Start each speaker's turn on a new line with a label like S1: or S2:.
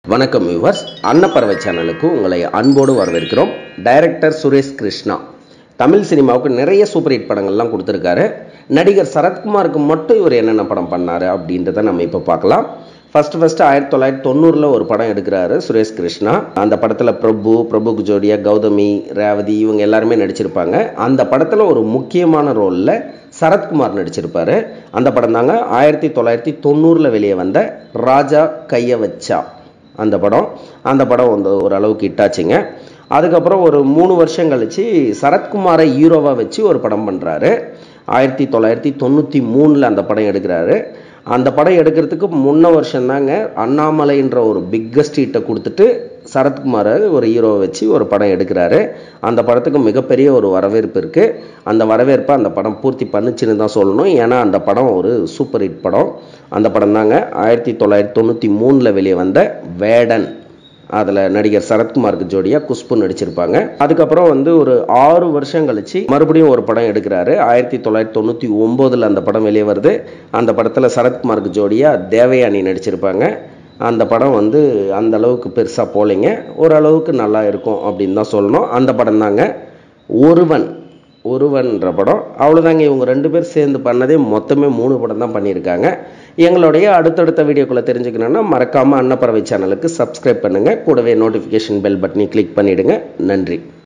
S1: வணக்கம் வியூவர்ஸ் அன்னப்பறவை சேனலுக்கு உங்களை அன்போடு வரவேற்கிறோம் டைரக்டர் சுரேஷ் கிருஷ்ணா தமிழ் சினிமாவுக்கு நிறைய சூப்பர் ஹிட் படங்கள்லாம் கொடுத்துருக்காரு நடிகர் சரத்குமாருக்கு மட்டும் இவர் என்னென்ன படம் பண்ணாரு அப்படின்றத நம்ம இப்போ பார்க்கலாம் ஃபர்ஸ்ட் ஃபர்ஸ்ட் ஆயிரத்தி தொள்ளாயிரத்தி தொண்ணூறில் ஒரு படம் எடுக்கிறாரு சுரேஷ் கிருஷ்ணா அந்த படத்தில் பிரபு பிரபுக்கு ஜோடியா கௌதமி ரேவதி இவங்க எல்லாருமே நடிச்சிருப்பாங்க அந்த படத்தில் ஒரு முக்கியமான ரோலில் சரத்குமார் நடிச்சிருப்பாரு அந்த படம் தாங்க ஆயிரத்தி தொள்ளாயிரத்தி தொண்ணூறில் வெளியே வந்த ராஜா கைய வச்சா அந்த படம் அந்த படம் வந்து ஓரளவுக்கு ஹிட்டாச்சுங்க அதுக்கப்புறம் ஒரு மூணு வருஷம் கழிச்சு சரத்குமாரை ஹீரோவாக வச்சு ஒரு படம் பண்ணுறாரு ஆயிரத்தி தொள்ளாயிரத்தி தொண்ணூற்றி மூணில் அந்த படம் எடுக்கிறாரு அந்த படம் எடுக்கிறதுக்கு முன்ன வருஷம் தாங்க அண்ணாமலைன்ற ஒரு பிக்கஸ்ட் ஹீட்டை கொடுத்துட்டு சரத்குமாரை ஒரு ஹீரோவை வச்சு ஒரு படம் எடுக்கிறாரு அந்த படத்துக்கு மிகப்பெரிய ஒரு வரவேற்பு இருக்குது அந்த வரவேற்பை அந்த படம் பூர்த்தி பண்ணுச்சுன்னு தான் சொல்லணும் ஏன்னா அந்த படம் ஒரு சூப்பர் ஹிட் படம் அந்த படம் தாங்க ஆயிரத்தி தொள்ளாயிரத்தி தொண்ணூற்றி மூணில் வெளியே வந்த வேடன் அதில் நடிகர் சரத்குமாருக்கு ஜோடியாக குஷ்பு நடிச்சிருப்பாங்க அதுக்கப்புறம் வந்து ஒரு ஆறு வருஷம் கழிச்சு மறுபடியும் ஒரு படம் எடுக்கிறாரு ஆயிரத்தி தொள்ளாயிரத்தி தொண்ணூற்றி ஒம்போதில் அந்த படம் வெளியே வருது அந்த படத்தில் சரத்குமாருக்கு ஜோடியாக தேவயானி நடிச்சிருப்பாங்க அந்த படம் வந்து அந்த அளவுக்கு பெருசாக போகலைங்க ஓரளவுக்கு நல்லா இருக்கும் அப்படின்னு தான் சொல்லணும் அந்த படம் தாங்க ஒருவன் ஒருவன்ற படம் அவ்வளோதாங்க இவங்க ரெண்டு பேர் சேர்ந்து பண்ணதே மொத்தமே மூணு படம் தான் பண்ணியிருக்காங்க எங்களுடைய அடுத்தடுத்த வீடியோக்குள்ளே தெரிஞ்சுக்கணுன்னா மறக்காமல் அன்னப்பறவை சேனலுக்கு சப்ஸ்கிரைப் பண்ணுங்கள் கூடவே நோட்டிஃபிகேஷன் பெல் பட்டனை கிளிக் பண்ணிவிடுங்க நன்றி